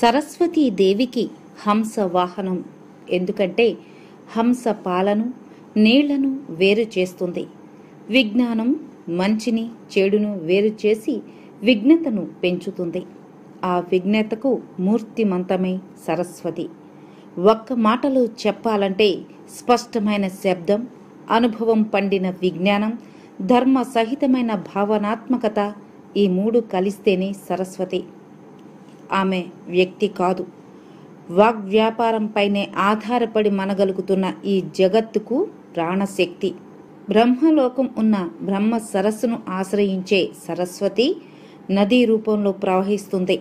సరస్వతీ దేవికి హంస వాహనం ఎందుకంటే హంస పాలను నీళ్లను వేరు చేస్తుంది విజ్ఞానం మంచిని చెడును వేరు చేసి విఘ్నతను పెంచుతుంది ఆ విఘ్నతకు మూర్తిమంతమే సరస్వతి ఒక్క మాటలో చెప్పాలంటే స్పష్టమైన శబ్దం అనుభవం పండిన విజ్ఞానం ధర్మ సహితమైన భావనాత్మకత ఈ మూడు కలిస్తేనే సరస్వతి ఆమె వ్యక్తి కాదు వాగ్వ్యాపారంపైనే ఆధారపడి మనగలుగుతున్న ఈ జగత్తుకు ప్రాణశక్తి బ్రహ్మలోకం ఉన్న బ్రహ్మ సరస్సును ఆశ్రయించే సరస్వతి నదీ రూపంలో ప్రవహిస్తుంది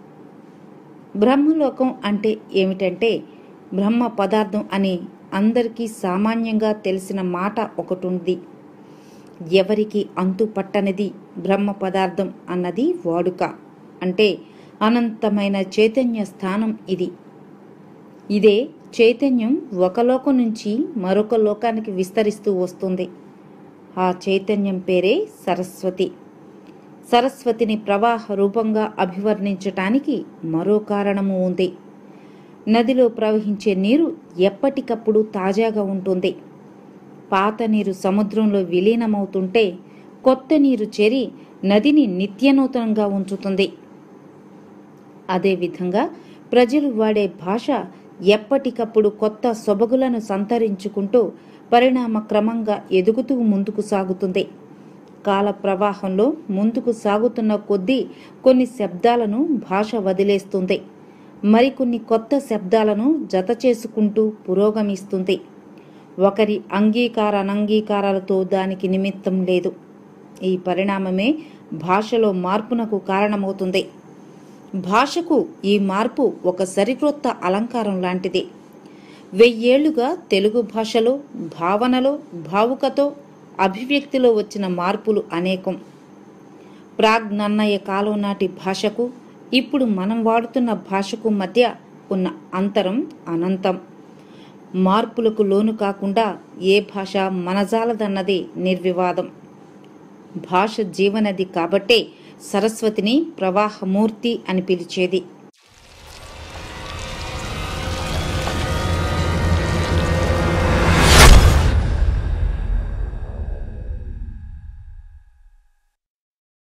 బ్రహ్మలోకం అంటే ఏమిటంటే బ్రహ్మ పదార్థం అని అందరికీ సామాన్యంగా తెలిసిన మాట ఒకటి ఉంది ఎవరికి అంతు పట్టనిది బ్రహ్మ పదార్థం అన్నది వాడుక అంటే అనంతమైన చైతన్య స్థానం ఇది ఇదే చైతన్యం ఒక లోకం నుంచి మరొక లోకానికి విస్తరిస్తూ వస్తుంది ఆ చైతన్యం పేరే సరస్వతి సరస్వతిని ప్రవాహ రూపంగా అభివర్ణించటానికి మరో కారణము ఉంది నదిలో ప్రవహించే నీరు ఎప్పటికప్పుడు తాజాగా ఉంటుంది పాత నీరు సముద్రంలో విలీనమవుతుంటే కొత్త నీరు చేరి నదిని నిత్యనూతనంగా ఉంచుతుంది అదేవిధంగా ప్రజలు వాడే భాష ఎప్పటికప్పుడు కొత్త సొబగులను సంతరించుకుంటూ పరిణామ క్రమంగా ఎదుగుతూ ముందుకు సాగుతుంది కాల ప్రవాహంలో ముందుకు సాగుతున్న కొద్దీ కొన్ని శబ్దాలను భాష వదిలేస్తుంది మరికొన్ని కొత్త శబ్దాలను జత చేసుకుంటూ పురోగమిస్తుంది ఒకరి అంగీకార అనంగీకారాలతో దానికి నిమిత్తం లేదు ఈ పరిణామమే భాషలో మార్పునకు కారణమవుతుంది భాషకు ఈ మార్పు ఒక సరికొత్త అలంకారం లాంటిది వెయ్యేళ్లుగా తెలుగు భాషలో భావనలో భావుకతో అభివ్యక్తిలో వచ్చిన మార్పులు అనేకం ప్రాగ్నన్నయ కాలం నాటి భాషకు ఇప్పుడు మనం వాడుతున్న భాషకు మధ్య ఉన్న అంతరం అనంతం మార్పులకు లోను కాకుండా ఏ భాష మనజాలదన్నది నిర్వివాదం భాష జీవనది కాబట్టే సరస్వతిని ప్రవాహమూర్తి అని పిలిచేది